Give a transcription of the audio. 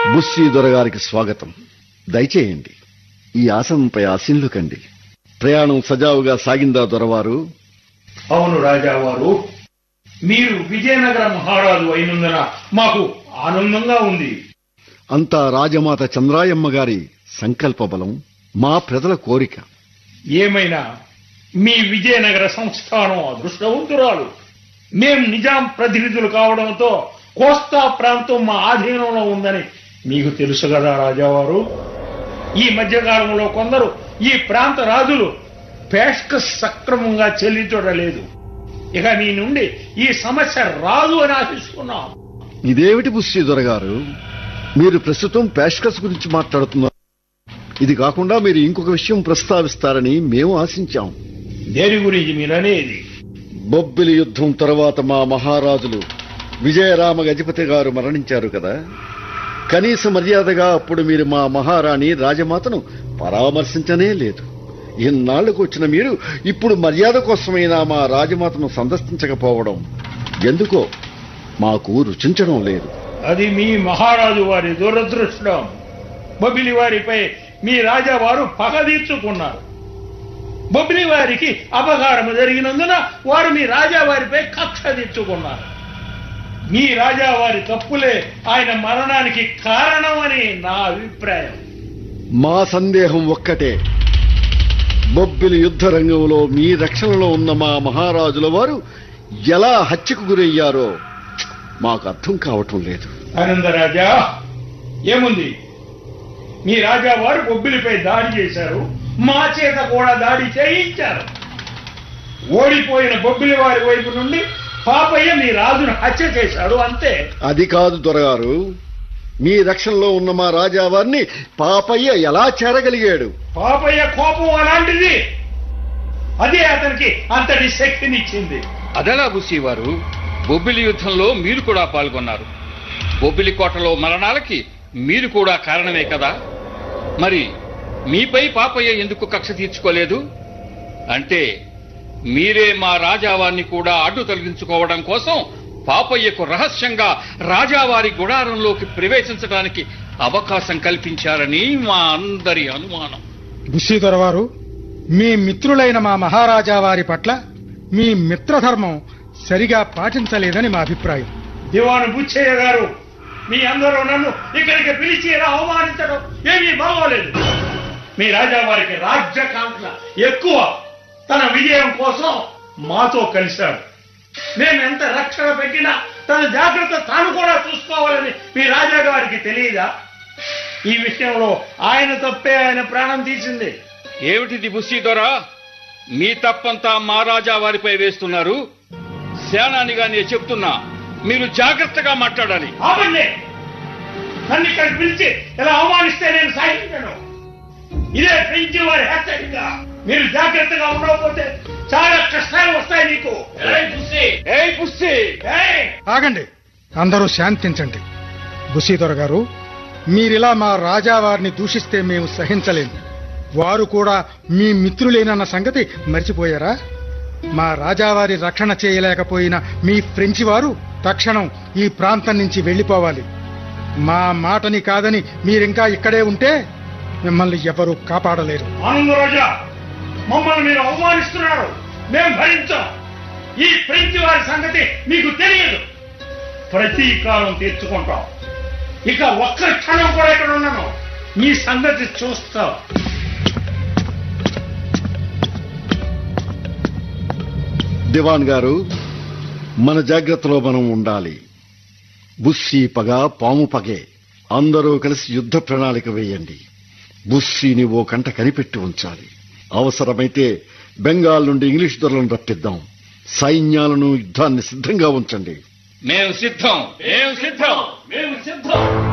Bussy దొరగారికి స్వాగతం దయచేయండి ఈ ఆసనంపై ఆశీనులు కండి ప్రయాణం సజావుగా సాగిందా దొరవారు అవును రాజావారు మీరు విజయనగర మహారాజు అయినందున మాకు ఆనందంగా ఉంది అంతా రాజమాత చంద్రాయమ్మ గారి సంకల్ప బలం మా ప్రజల కోరిక ఏమైనా మీ విజయనగర సంస్థానం అదృష్టవంతురాలు మేం నిజాం ప్రతినిధులు కావడంతో కోస్తా ప్రాంతం మా ఆధీనంలో ఉందని మీకు తెలుసు కదా రాజావారు ఈ మధ్యకాలంలో కొందరు ఈ ప్రాంత రాజులు పేష్క సక్రమంగా చెల్లించడం లేదు ఇక మీ నుండి ఈ సమస్య రాదు అని ఆశిస్తున్నాం ఇదేమిటి బుస్సీ దొరగారు మీరు ప్రస్తుతం పేష్కస్ గురించి మాట్లాడుతున్నారు ఇది కాకుండా మీరు ఇంకొక విషయం ప్రస్తావిస్తారని మేము ఆశించాం దేని గురించి మీరనేది బొబ్బిలి యుద్ధం తర్వాత మా మహారాజులు విజయరామ గజపతి గారు మరణించారు కదా కనీస మర్యాదగా అప్పుడు మీరు మా మహారాణి రాజమాతను పరామర్శించనే లేదు ఇన్నాళ్లకు వచ్చిన మీరు ఇప్పుడు మర్యాద కోసమైనా మా రాజమాతను సందర్శించకపోవడం ఎందుకో మాకు రుచించడం లేదు అది మీ మహారాజు వారి దురదృష్టం బొబిలి వారిపై మీ రాజావారు పగ తీర్చుకున్నారు బొబిలి వారికి అపకారం జరిగినందున వారు మీ రాజావారిపై కక్ష తీర్చుకున్నారు మీ రాజావారి తప్పులే ఆయన మరణానికి కారణమని నా అభిప్రాయం మా సందేహం ఒక్కటే బొబ్బిలి యుద్ధ రంగంలో మీ రక్షణలో ఉన్న మా మహారాజుల వారు ఎలా హత్యకు గురయ్యారో మాకు అర్థం కావటం లేదు ఆనందరాజా ఏముంది మీ రాజావారు బొబ్బిలిపై దాడి చేశారు మా చేత కూడా దాడి చేయించారు ఓడిపోయిన బొబ్బిలి వారి వైపు నుండి పాపయ్య మీ రాజును హత్య చేశాడు అంతే అది కాదు దొరగారు మీ రక్షణలో ఉన్న మా రాజావారిని పాపయ్య ఎలా చేరగలిగాడు పాపయ్య కోపం అలాంటిది అదే అతనికి అంతటి శక్తినిచ్చింది అదలా బుస్సీవారు బొబ్బిలి యుద్ధంలో మీరు కూడా పాల్గొన్నారు బొబ్బిలి కోటలో మరణాలకి మీరు కూడా కారణమే కదా మరి మీపై పాపయ్య ఎందుకు కక్ష తీర్చుకోలేదు అంటే మీరే మా రాజావారిని కూడా అడ్డు తొలగించుకోవడం కోసం పాపయ్యకు రహస్యంగా రాజావారి గుడారంలోకి ప్రవేశించడానికి అవకాశం కల్పించారని మా అందరి అనుమానం బుస్సీధర వారు మీ మిత్రులైన మా మహారాజా వారి పట్ల మీ మిత్రధర్మం సరిగా పాటించలేదని మా అభిప్రాయం దివాను బుచ్చయ్య గారు మీ అందరూ నన్ను ఇక్కడికి పిలిచి ఇలా అవమానించడం ఏమీ బాగోలేదు మీ రాజావారికి రాజ్యకాంక్ష ఎక్కువ తన విజయం కోసం మాతో కలిశాడు మేము ఎంత రక్షణ పెట్టినా తన జాగ్రత్త తాను కూడా చూసుకోవాలని మీ రాజాగారికి తెలియదా ఈ విషయంలో ఆయన తప్పే ఆయన ప్రాణం తీసింది ఏమిటిది బుస్సీదొరా మీ తప్పంతా మా రాజా వారిపై వేస్తున్నారు సేనానిగా నేను చెప్తున్నా మీరు జాగ్రత్తగా మాట్లాడాలి ఆపండి నన్ను ఇక్కడ పిలిచి ఇలా అవమానిస్తే నేను సాగించను ఇదే ఫ్రెంచ్ వారి హెచ్చరిక మీరు జాగ్రత్తగా ఉండకపోతే చాలా కష్టాలు వస్తాయి నీకు ఏయ్ బుస్సీ ఏయ్! ఆగండి అందరూ శాంతించండి బుస్సీధర గారు మీరిలా మా రాజావారిని దూషిస్తే మేము సహించలేము వారు కూడా మీ మిత్రులేనన్న సంగతి మర్చిపోయారా మా రాజావారి రక్షణ చేయలేకపోయిన మీ ఫ్రెంచి వారు తక్షణం ఈ ప్రాంతం నుంచి వెళ్ళిపోవాలి మా మాటని కాదని మీరింకా ఇక్కడే ఉంటే మిమ్మల్ని ఎవరూ కాపాడలేరు ఆనందరాజా మమ్మల్ని మీరు అవమానిస్తున్నారు మేము భరించాం ఈ ఫ్రెంచ్ వారి సంగతి మీకు తెలియదు ప్రతీకారం తీర్చుకుంటాం ఇక ఒక్క క్షణం కూడా ఇక్కడ ఉన్నాను మీ సంగతి చూస్తాం దివాన్ గారు మన జాగ్రత్తలో మనం ఉండాలి బుస్సీ పగ పాము పగే అందరూ కలిసి యుద్ధ ప్రణాళిక వేయండి బుస్సీని ఓ కంట కనిపెట్టి ఉంచాలి అవసరమైతే బెంగాల్ నుండి ఇంగ్లీష్ దొరలను రప్పిద్దాం సైన్యాలను యుద్ధాన్ని సిద్ధంగా ఉంచండి మేము సిద్ధం మేము సిద్ధం మేము సిద్ధం